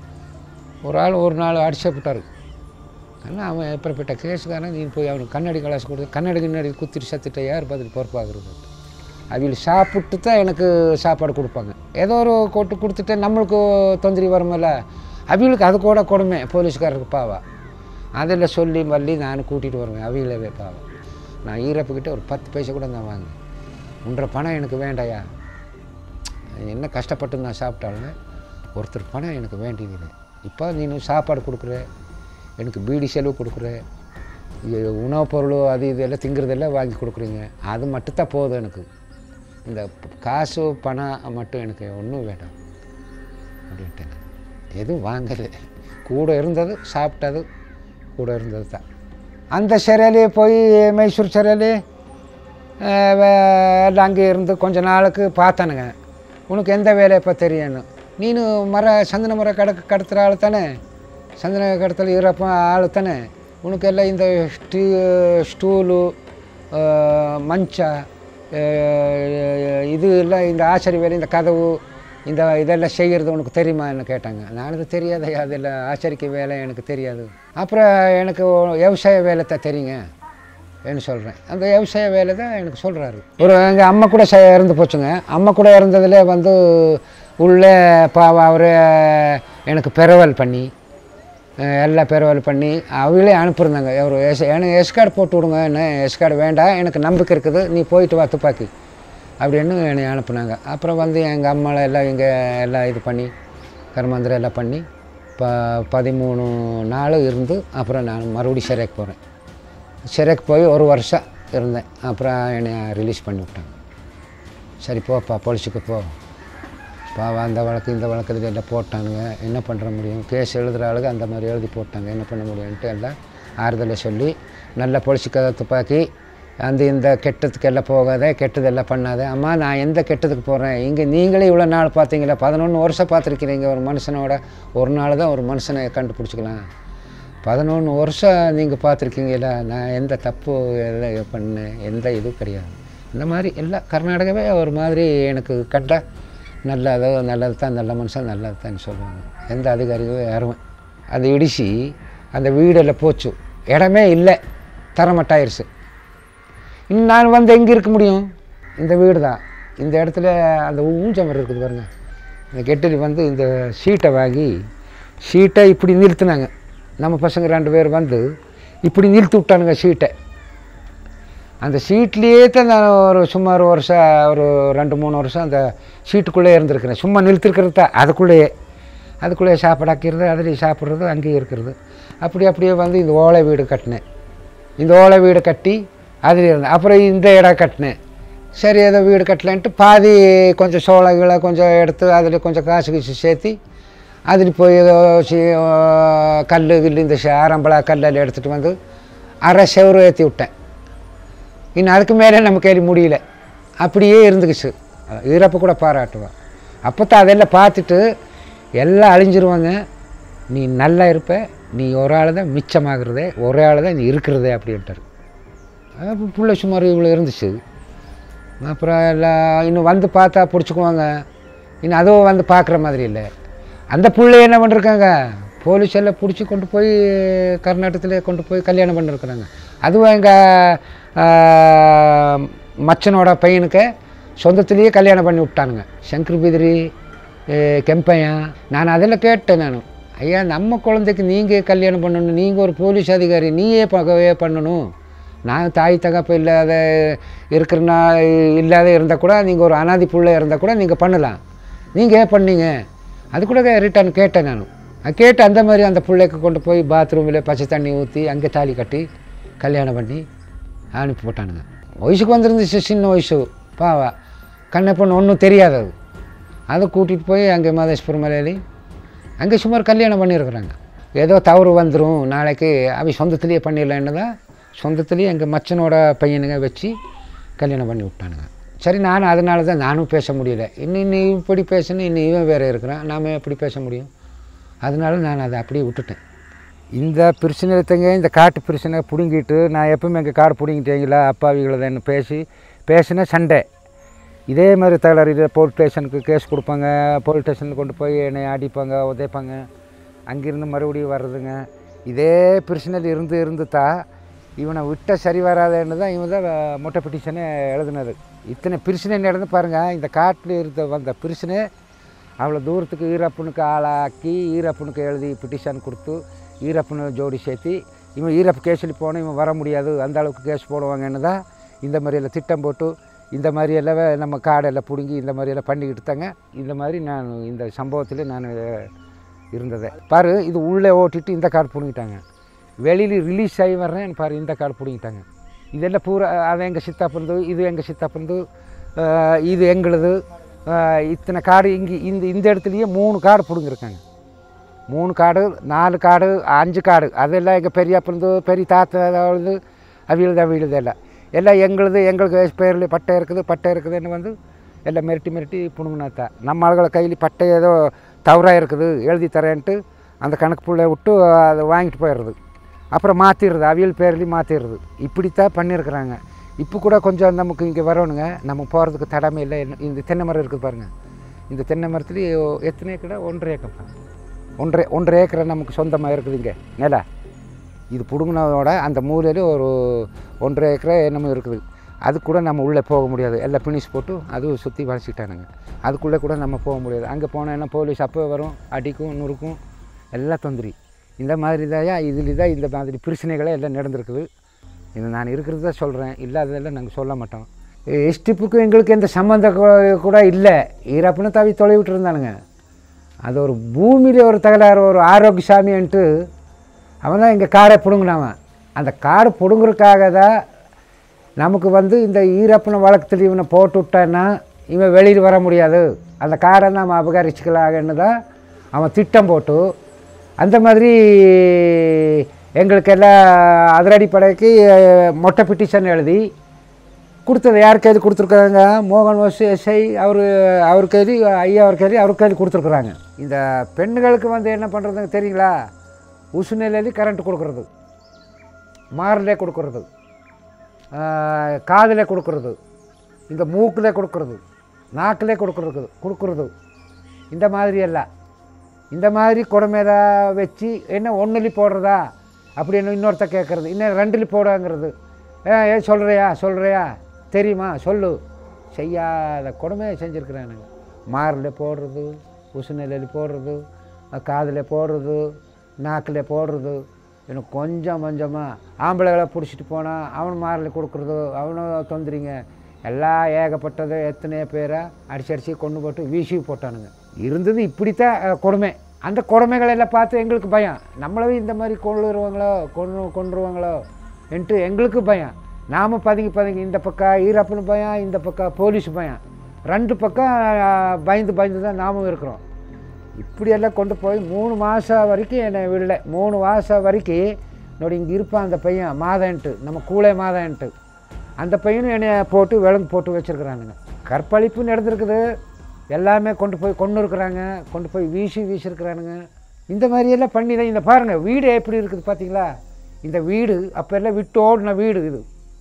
ஒரு ஆள் ஒரு நாள் அடிச்சே விட்டார் ஆனால் அவன் எப்படிப்பட்ட கேஸுக்காரன் நீ போய் அவனுக்கு கண்ணாடி கலாஸ் கொடுத்து கண்ணாடி கண்ணாடி குத்திட்டு சத்துட்ட யார் பதில் பொறுப்பாகிறது அவங்க சாப்பிட்டு தான் எனக்கு சாப்பாடு கொடுப்பாங்க ஏதோ ஒரு கொட்டு கொடுத்துட்டு நம்மளுக்கு தொந்தரி வருமில்ல அவங்களுக்கு அது கூட கொடுமை போலீஸ்காரருக்கு பாவா அதில் சொல்லி மல்லி நான் கூட்டிகிட்டு வருவேன் அவங்களவே பாவம் நான் ஈரப்புக்கிட்ட ஒரு பத்து பைசா கூட நான் வாங்க உன்ற பணம் எனக்கு வேண்டாயா என்ன கஷ்டப்பட்டு நான் சாப்பிட்டாலும் ஒருத்தர் பணம் எனக்கு வேண்டியது இப்போ நீ சாப்பாடு கொடுக்குற எனக்கு பீடி செலவு கொடுக்குற இ- உணவுப் பொருள் அது இது எல்லாம் திங்கிறதெல்லாம் வாங்கி கொடுக்குறீங்க அது மட்டும் தான் போதும் எனக்கு இந்த ப- காசு பணம் மட்டும் எனக்கு ஒன்றும் வேண்டாம் அப்படின்ட்டேன் எதுவும் வாங்கலை கூட இருந்தது சாப்பிட்டது கூட இருந்தது தான் அந்த சிறையிலே போய் மைசூர் சிறையிலே அஹ், வே- எல்லாம் அங்கே இருந்து கொஞ்ச நாளுக்கு பார்த்தானுங்க உனக்கு எந்த வேலை இப்போ தெரியணும் நீனு மர சந்தன மர கடக்கு கடத்துகிற ஆள் தானே சந்தன கடத்தல் இறப்ப ஆள் தானே உனக்கு எல்லாம் இந்த ஸ்டீ ஸ்டூலு அஹ், மஞ்சா அஹ், இது எல்லாம் இந்த ஆச்சரிய வேலை இந்த கதவு இந்த இதெல்லாம் செய்கிறது உனக்கு தெரியுமான்னு கேட்டாங்க நானுக்கு தெரியாது அதெல்லாம் ஆச்சரிக்க வேலை எனக்கு தெரியாது அப்புறம் எனக்கு விவசாய வேலை தான் தெரியுங்க என்று சொல்கிறேன் அந்த விவசாய வேலை தான் எனக்கு சொல்கிறாரு ஒரு எங்கள் அம்மா கூட ச இறந்து போச்சுங்க அம்மா கூட இறந்ததில் வந்து உள்ளே பாவம் அவர் எனக்கு பெரவல் பண்ணி அஹ், எல்லாம் பெரவல் பண்ணி அவங்களே அனுப்பியிருந்தாங்க ஒரு எஸ் எனக்கு எஸ்கார்டு போட்டு விடுங்க என்ன எஸ்கார்டு வேண்டாம் எனக்கு நம்பிக்கை இருக்குது நீ போயிட்டு வா துப்பாக்கி அப்படின்னு என்னை அனுப்புனாங்க அப்புறம் வந்து எங்கள் அம்மாவை எல்லாம் இங்கே எல்லாம் இது பண்ணி கர்மாந்திரம் எல்லாம் பண்ணி ப பதிமூணு நாள் இருந்து அப்புறம் நான் மறுபடியும் சிறைக்கு போகிறேன் சிறைக்கு போய் ஒரு வருஷம் இருந்தேன் அப்புறம் என்னை ரிலீஸ் பண்ணி விட்டாங்க சரி போப்பா பொலிச்சுக்கு போ பாவம் அந்த வழக்கு இந்த வழக்கு இதுல எல்லாம் போட்டானுங்க என்ன பண்ணுற முடியும் கேஸ் எழுதுகிற ஆளுங்க அந்த மாதிரி எழுதி போட்டாங்க என்ன பண்ண முடியும்ன்ட்டு எல்லாம் ஆறுதலை சொல்லி நல்ல பொலிச்சுக்க துப்பாக்கி அந்த இந்த கெட்டதுக்கு எல்லாம் போகாத கெட்டதெல்லாம் பண்ணாத அம்மா நான் எந்த கெட்டதுக்கு போகிறேன் இங்கே நீங்களே இவ்வளோ நாள் பார்த்தீங்களா பதினொன்று வருஷம் பார்த்துருக்கிறீங்க ஒரு மனுஷனோட ஒரு நாள் தான் ஒரு மனுஷனை கண்டுபிடிச்சிக்கலாம் பதினொன்று வருஷம் நீங்கள் பார்த்துருக்கீங்களா நான் எந்த தப்பு எல்லாம் பண்ணேன் எந்த இதுவும் கிடையாது இந்த மாதிரி எல்லாம் கர்நாடகாவே ஒரு மாதிரி எனக்கு கண்டா நல்லதோ நல்லது தான் நல்ல மனுஷன் நல்லது தான் சொல்லுவாங்க எந்த அதிகாரியும் யாரும் அது இடிச்சு அந்த வீடெல்லாம் போச்சு இடமே இல்லை தரமட்டாயிருச்சு இன்னும் நான் வந்து எங்கே இருக்க முடியும் இந்த வீடு தான் இந்த இடத்துல அந்த ஊஞ்சமரம் இருக்குது பாருங்க இந்த கெட்டடி வந்து இந்த ஷீட்டை வாங்கி ஷீட்டை இப்படி நிறுத்துனாங்க நம்ம பசங்க ரெண்டு பேர் வந்து இப்படி நிறுத்தி விட்டானுங்க ஷீட்டை அந்த ஷீட்லேயே தான் நான் ஒரு சும்மா ஒரு வருஷம் ஒரு ரெண்டு மூணு வருஷம் அந்த ஷீட்டுக்குள்ளே இருந்திருக்கிறேன் சும்மா நிறுத்திருக்கிறது தான் அதுக்குள்ளேயே அதுக்குள்ளேயே சாப்பாடாக்கிறது அதுலேயே சாப்பிட்றது அங்கேயே இருக்கிறது அப்படி அப்படியே வந்து இந்த ஓலை வீடு கட்டினேன் இந்த ஓலை வீடு கட்டி அதில் இருந்தேன் அப்புறம் இந்த இடம் கட்டினேன் சரி ஏதோ வீடு கட்டலான்ட்டு பாதி கொஞ்சம் சோளங்களை கொஞ்சம் எடுத்து அதில் கொஞ்சம் காசு கீசு சேர்த்தி அதில் போய் ஏதோ சி- கல் கில் இந்த ச- ஆரம்பலா கல்லெல்லாம் எடுத்துகிட்டு வந்து அரை செவரு ஏற்றி விட்டேன் இன்னும் அதுக்கு மேலே நம்ம கேள்வி முடியல அப்படியே இருந்துக்குச்சு இறப்பு கூட பாராட்டுவான் அப்போ தான் அதெல்லாம் பார்த்துட்டு எல்லாம் அழிஞ்சிருவாங்க நீ நல்லா இருப்ப நீ ஒரு ஆள் தான் மிச்சமாகிறதே ஒரு ஆள் தான் நீ இருக்கிறதே அப்படின்ட்டார் அப்போ பிள்ளை சுமார் இவ்வளோ இருந்துச்சு அப்புறம் எல்லாம் இன்னும் வந்து பார்த்தா பிடிச்சிக்குவாங்க இன்னும் அதுவும் வந்து பார்க்குற மாதிரி இல்லை அந்த பிள்ளை என்ன பண்ணிருக்காங்க போலீஸ் எல்லாம் பிடிச்சி கொண்டு போய் கர்நாடகத்தில் கொண்டு போய் கல்யாணம் பண்ணிருக்கிறாங்க அதுவும் எங்கள் மச்சனோட பையனுக்கு சொந்தத்திலேயே கல்யாணம் பண்ணி விட்டானுங்க சங்கர் பிதிரி அஹ், கெம்பையன் நான் அதில் கேட்டேன் நான் ஐயா நம்ம குழந்தைக்கு நீங்கள் கல்யாணம் பண்ணணும் நீங்கள் ஒரு போலீஸ் அதிகாரி நீயே பகவே பண்ணணும் நான் தாய் தகப்ப இல்லாத இருக்கிறனா இல்லாத இருந்தால் கூட நீங்கள் ஒரு அனாதி புள்ள இருந்தால் கூட நீங்கள் பண்ணலாம் நீங்கள் ஏன் பண்ணீங்க அது கூட ரிட்டர்ன் கேட்டேன் நான் அது கேட்டு அந்த மாதிரி அந்த பிள்ளைக்கு கொண்டு போய் பாத்ரூமில் பச்சை தண்ணி ஊற்றி அங்கே தாலி கட்டி கல்யாணம் பண்ணி அனுப்பி போட்டானுங்க வயசுக்கு வந்துருந்துச்சு சின்ன வயசு பாவா கண்ணை பொண்ணு ஒன்றும் தெரியாது அது அதை கூட்டிகிட்டு போய் அங்கே மாதேஸ்வரம் மலையாளி அங்கே சுமார் கல்யாணம் பண்ணியிருக்கிறாங்க ஏதோ தவறு வந்துடும் நாளைக்கு அவ சொந்தத்திலேயே பண்ணிடலான்னு தான் சொந்தத்திலேயே எங்கள் மச்சனோட பையனுங்க வச்சு கல்யாணம் பண்ணி விட்டானுங்க சரி நானும் அதனால தான் நானும் பேச முடியல இன்னும் இன்னும் இப்படி பேசணும் இன்னும் இவன் வேறு இருக்கிறான் நாம எப்படி பேச முடியும் அதனால நான் அதை அப்படியே விட்டுட்டேன் இந்த பிரச்சனைத்தங்க இந்த காட்டு பிரச்சனை பிடுங்கிட்டு நான் எப்பவுமே எங்கள் காடு பிடுங்கிட்டீங்களா அப்பாவிகளதுன்னு பேசி பேசின சண்டை இதே மாதிரி தகராறு இதே போலீஸ் ஸ்டேஷனுக்கு கேஸ் கொடுப்பாங்க போலீஸ் ஸ்டேஷனுக்கு கொண்டு போய் என்னை அடிப்பாங்க உதைப்பாங்க அங்கேருந்து மறுபடியும் வர்றதுங்க இதே பிரச்சனையில் இருந்து இருந்து தான் இவனை விட்ட சரி வராதேன்னு தான் இவன் தான் மொட்டை பிட்டிஷனே எழுதுனது இத்தனை பிரச்சனை நடந்து பாருங்கள் இந்த காட்டில் இருந்த வந்த பிரச்சனை அவ்வளோ தூரத்துக்கு ஈரப்பனுக்கு ஆளாக்கி ஈரப்பனுக்கு எழுதி பிட்டிஷன் கொடுத்து ஈரப்பனு ஜோடி சேர்த்தி இவன் ஈரப்பு கேஸில் போனால் இவன் வர முடியாது அந்த அளவுக்கு கேஸ் போடுவாங்கன்னு தான் இந்த மாதிரியெல்லாம் திட்டம் போட்டு இந்த மாதிரி எல்லாம் நம்ம காடெல்லாம் பிடுங்கி இந்த மாதிரியெல்லாம் பண்ணிக்கிட்டு தாங்க இந்த மாதிரி நான் இந்த சம்பவத்தில் நான் இருந்ததை பாரு இது உள்ளே ஓட்டிட்டு இந்த காடு பிடுங்கிட்டாங்க வெளியில் ரிலீஸ் ஆகி வர்றேன் பாரு இந்த காடு பிடிங்கிட்டாங்க இதெல்லாம் பூரா அது எங்கள் சித்தாப்பிருந்து இது எங்கள் சித்தாப்பிருந்து இது எங்களுது ஆஹ் இத்தனை காடு இங்கே இந்த இந்த இடத்துலையே மூணு காடு பிடுங்கிருக்காங்க மூணு காடு நாலு காடு அஞ்சு காடு அதெல்லாம் எங்கள் பெரியப்பிருந்து பெரிய தாத்தாவது அவியல்து அவியலுது எல்லாம் எல்லாம் எங்களுது எங்களுக்கு பேரில் பட்டை இருக்குது பட்டை இருக்குதுன்னு வந்து எல்லாம் மிரட்டி மிரட்டி புணுங்கினாத்தா நம்ம ஆளுகளை கையில் பட்டை ஏதோ தவறாக இருக்குது எழுதி தரேன்ட்டு அந்த கணக்கு புள்ளை விட்டு அதை வாங்கிட்டு போயிடுறது அப்புறம் மாற்றிடுறது அவியல் பேர்லேயும் மாற்றிடுறது இப்படித்தான் பண்ணியிருக்கிறாங்க இப்போ கூட கொஞ்சம் நமக்கு இங்கே வரணுங்க நம்ம போகிறதுக்கு தடமே இல்லை என்ன- இந்த தென்னை மரம் இருக்குது பாருங்கள் இந்த தென்னை மரத்துலேயே எத்தனை ஏக்கடா ஒன்றரை ஏக்கர் ஒன்றரை ஒன்றரை ஏக்கரை நமக்கு சொந்தமாக இருக்குது இங்கே நில இது பிடுங்கினதோட அந்த மூலையில் ஒரு ஒன்றரை ஏக்கரை என்னமோ இருக்குது அது கூட நம்ம உள்ளே போக முடியாது எல்லாம் பினிஷ் போட்டு அதுவும் சுற்றி வளைச்சிட்டானுங்க அதுக்குள்ளே கூட நம்ம போக முடியாது அங்கே போனால் என்ன போலீஸ் அப்போ வரும் அடிக்கும் நுறுக்கும் எல்லாம் தொந்தரி இந்த மாதிரி தான் இதில் தான் இந்த மாதிரி பிரச்சனைகளே எல்லாம் நடந்திருக்குது இது நான் இருக்கிறது தான் சொல்கிறேன் இல்லாததெல்லாம் நாங்கள் சொல்ல மாட்டோம் எஸ்டிப்புக்கும் எங்களுக்கு எந்த சம்மந்தம் கூ- கூட இல்லை ஈரப்புன்னு தவி தொலைவிட்டு இருந்தானுங்க அது ஒரு பூமியில் ஒரு தகராறு ஒரு ஆரோக்கிய சாமின்ட்டு அவன் தான் எங்கள் காரை பிடுங்கினவன் அந்த காரை பிடுங்குறதுக்காக தான் நமக்கு வந்து இந்த ஈரப்பன வழக்கத்தில் இவனை போட்டு விட்டான்னா இவன் வெளியில் வர முடியாது அந்த காரை நம்ம அபகரிச்சுக்கலாகன்னு தான் அவன் திட்டம் போட்டு அந்த மாதிரி எங்களுக்கு எல்லாம் அதிரடிப்படைக்கு அஹ், மொட்டை பிட்டிஷன் எழுதி கொடுத்தது யார் கையில் கொடுத்துருக்காங்க மோகன் வசு எஸ்ஐ அவர் அவர் கையில் ஐயா அவர் கையில் அவர் கையில் கொடுத்துருக்குறாங்க இந்த பெண்களுக்கு வந்து என்ன பண்ணுறதுங்க தெரியுங்களா உசு நிலையில கரண்ட் கொடுக்குறது மாரிலே கொடுக்குறது காதில் கொடுக்குறது இந்த மூக்கில் கொடுக்குறது நாக்கில் கொடுக்குறது கொடுக்குறது இந்த மாதிரி எல்லாம் இந்த மாதிரி குடமேதா வச்சு என்ன ஒன்றுலி போடுறதா அப்படின்னு இன்னொருத்த கேட்குறது இன்னும் ரெண்டுலி போடாங்கிறது ஏ ஏ சொல்கிறியா சொல்கிறியா தெரியுமா சொல்லு செய்யாத கொடுமையை செஞ்சுருக்குறானுங்க மாரில் போடுறது உசுநிலையில் போடுறது காதில் போடுறது நாக்கில் போடுறது எனக்கு கொஞ்சம் கொஞ்சமாக ஆம்பளைகளை பிடிச்சிட்டு போனால் அவன் மாரில் கொடுக்குறது அவனும் தொந்தரிங்க எல்லாம் ஏகப்பட்டது எத்தனையோ பேரை அடிச்சு அடிச்சு கொண்டு போட்டு வீசி போட்டானுங்க இருந்தது இப்படித்தான் அஹ், கொடுமை அந்த கொடுமைகளை எல்லாம் பார்த்து எங்களுக்கு பயம் நம்மளவே இந்த மாதிரி கொள்ளுருவாங்களோ கொண்டு கொண்டுருவாங்களோ என்று எங்களுக்கு பயம் நாம் பதுங்கி பதுங்கி இந்த பக்கம் ஈரப்புன்னு பயம் இந்த பக்கம் போலீஸ் பயம் ரெண்டு பக்கம் அஹ், பயந்து பயந்து தான் நாமும் இருக்கிறோம் இப்படியெல்லாம் கொண்டு போய் மூணு மாதம் வரைக்கும் என்னை விடல மூணு மாதம் வரைக்கும் என்னோட இங்கே இருப்பான் அந்த பையன் மாதன்ட்டு நம்ம கூலே மாதன்ட்டு அந்த பையனும் என்னை போட்டு விலங்கு போட்டு வச்சுருக்குறானுங்க கற்பழிப்பு நடந்திருக்குது எல்லாமே கொண்டு போய் கொண்டு இருக்கிறாங்க கொண்டு போய் வீசி வீசிருக்கிறானுங்க இந்த மாதிரியெல்லாம் பண்ணி தான் இந்த பாருங்கள் வீடு எப்படி இருக்குது பார்த்தீங்களா இந்த வீடு அப்போ எல்லாம் விட்டு ஓடின வீடு இது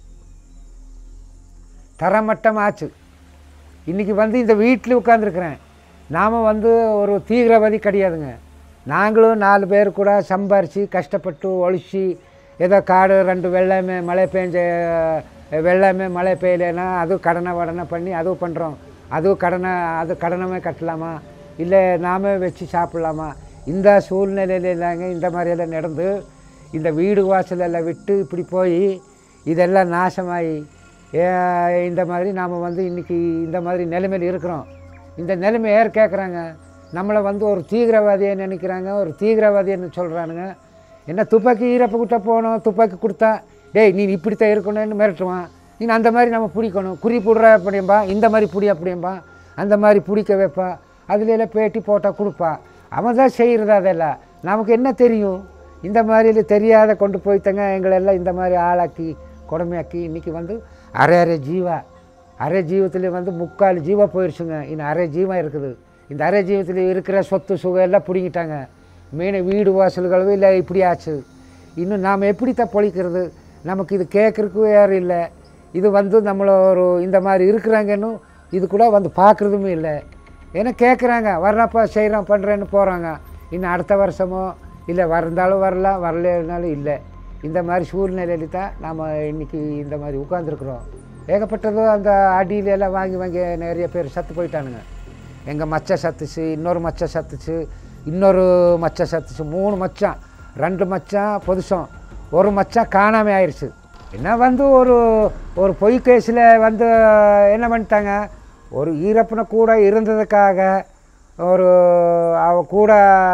தரமட்டம் ஆச்சு இன்றைக்கி வந்து இந்த வீட்டில் உட்காந்துருக்குறேன் நாம் வந்து ஒரு தீவிரவாதி கிடையாதுங்க நாங்களும் நாலு பேர் கூட சம்பாரித்து கஷ்டப்பட்டு ஒழிச்சு ஏதோ காடு ரெண்டு வெள்ளமே மழை பெஞ்ச வெள்ளமே மழை பெய்யலைன்னா அதுவும் கடனை வடனை பண்ணி அதுவும் பண்ணுறோம் அதுவும் கடனை அது கடனமே கட்டலாமா இல்லை நாமே வச்சு சாப்பிட்லாமா இந்த சூழ்நிலையில இல்லைங்க இந்த மாதிரியெல்லாம் நடந்து இந்த வீடு வாசல் எல்லாம் விட்டு இப்படி போய் இதெல்லாம் நாசமாகி ஏ, இந்த மாதிரி நாம் வந்து இன்றைக்கி இந்த மாதிரி நிலைமையில் இருக்கிறோம் இந்த நிலைமை யார் கேட்குறாங்க நம்மளை வந்து ஒரு தீவிரவாதியை நினைக்கிறாங்க ஒரு தீவிரவாதின்னு சொல்கிறானுங்க என்ன துப்பாக்கி ஈரப்பு கிட்ட போகணும் துப்பாக்கி கொடுத்தா டேய் நீ இப்படித்தான் இருக்கணும்னு மிரட்டுவான் நீ அந்த மாதிரி நம்ம பிடிக்கணும் குறி புடுற அப்படிம்பா இந்த மாதிரி பிடி அப்படிம்பா அந்த மாதிரி பிடிக்க வைப்பா அதுல எல்லாம் பேட்டி போட்டால் கொடுப்பா அவன் தான் செய்கிறது அதெல்லாம் நமக்கு என்ன தெரியும் இந்த மாதிரி தெரியாத கொண்டு போய்த்தங்க எங்களெல்லாம் இந்த மாதிரி ஆளாக்கி கொடுமையாக்கி இன்றைக்கி வந்து அரை அரை ஜீவா அரை ஜீவத்தில் வந்து முக்கால் ஜீவா போயிடுச்சுங்க இன்னும் அரை ஜீவம் இருக்குது இந்த அரை ஜீவத்தில் இருக்கிற சொத்து சுகம் எல்லாம் பிடிங்கிட்டாங்க மெயினாக வீடு வாசல்களும் இல்லை இப்படி ஆச்சு இன்னும் நாம் எப்படித்தான் பொழிக்கிறது நமக்கு இது கேட்குறதுக்கும் யாரும் இல்லை இது வந்து நம்மளை ஒரு இந்த மாதிரி இருக்கிறாங்கன்னு இது கூட வந்து பார்க்குறதுமே இல்லை ஏன்னா கேட்குறாங்க வர்றப்ப செய்கிறோம் பண்ணுறேன்னு போகிறாங்க இன்னும் அடுத்த வருஷமோ இல்லை வந்தாலும் வரலாம் வரலைனாலும் இல்லை இந்த மாதிரி சூழ்நிலையில தான் நாம் இன்றைக்கி இந்த மாதிரி உட்காந்துருக்குறோம் ஏகப்பட்டதோ அந்த அடியில எல்லாம் வாங்கி வாங்கி நிறைய பேர் சத்து போயிட்டானுங்க எங்கள் மச்சை சத்துச்சு இன்னொரு மச்சை சத்துச்சு இன்னொரு மச்சை சத்துச்சு மூணு மச்சான் ரெண்டு மச்சான் பொதுசம் ஒரு மச்சான் காணாமல் ஆயிடுச்சு என்ன வந்து ஒரு ஒரு பொய் கேஸில் வந்து என்ன பண்ணிட்டாங்க ஒரு ஈரப்பனை கூட இருந்ததுக்காக ஒரு அவ கூட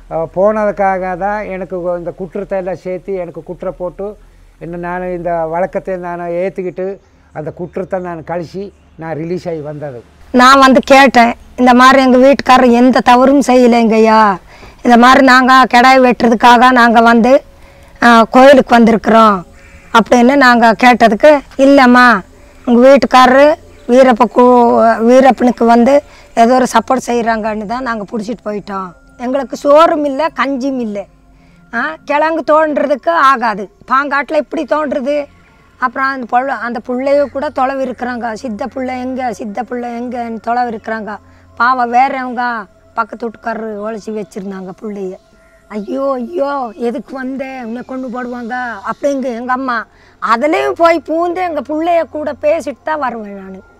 அஹ், போனதுக்காக தான் எனக்கு கொ- இந்த குற்றத்தை எல்லாம் சேர்த்து எனக்கு குற்ற போட்டு என்ன நான் இந்த வழக்கத்தை நான் ஏற்றுக்கிட்டு அந்த குற்றத்தை நான் கழிச்சு நான் ரிலீஸ் ஆகி வந்தது நான் வந்து கேட்டேன் இந்த மாதிரி எங்கள் வீட்டுக்காரர் எந்த தவறும் செய்யலைங்கய்யா இந்த மாதிரி நாங்கள் கிடாய் வெட்டுறதுக்காக நாங்கள் வந்து ஆ, கோயிலுக்கு வந்திருக்கிறோம் அப்படின்னு நாங்கள் கேட்டதுக்கு இல்லைம்மா உங்கள் வீட்டுக்காரரு வீரப்ப கு வீரப்பனுக்கு வந்து ஏதோ ஒரு சப்போர்ட் செய்கிறாங்கன்னு தான் நாங்கள் பிடிச்சிட்டு போயிட்டோம் எங்களுக்கு சோறும் இல்லை கஞ்சியும் இல்லை ஆ கிழங்கு தோண்டுறதுக்கு ஆகாது பாங்காட்டில் இப்படி தோன்றுறது அப்புறம் அந்த பொள்ள அந்த பிள்ளைய கூட தொலைவு இருக்கிறாங்க சித்த பிள்ளை எங்கே சித்த பிள்ளை எங்கேன்னு தொலைவு இருக்கிறாங்க பாவம் வேறவங்க பக்கத்து வீட்டுக்காரரு உழைச்சி வச்சுருந்தாங்க பிள்ளைய ஐயோ ஐயோ எதுக்கு வந்தேன் உன்னை கொண்டு போடுவாங்க அப்படிங்க எங்கள் அம்மா அதுலேயும் போய் பூந்து எங்கள் பிள்ளைய கூட பேசிட்டு தான் வருவேன் நான்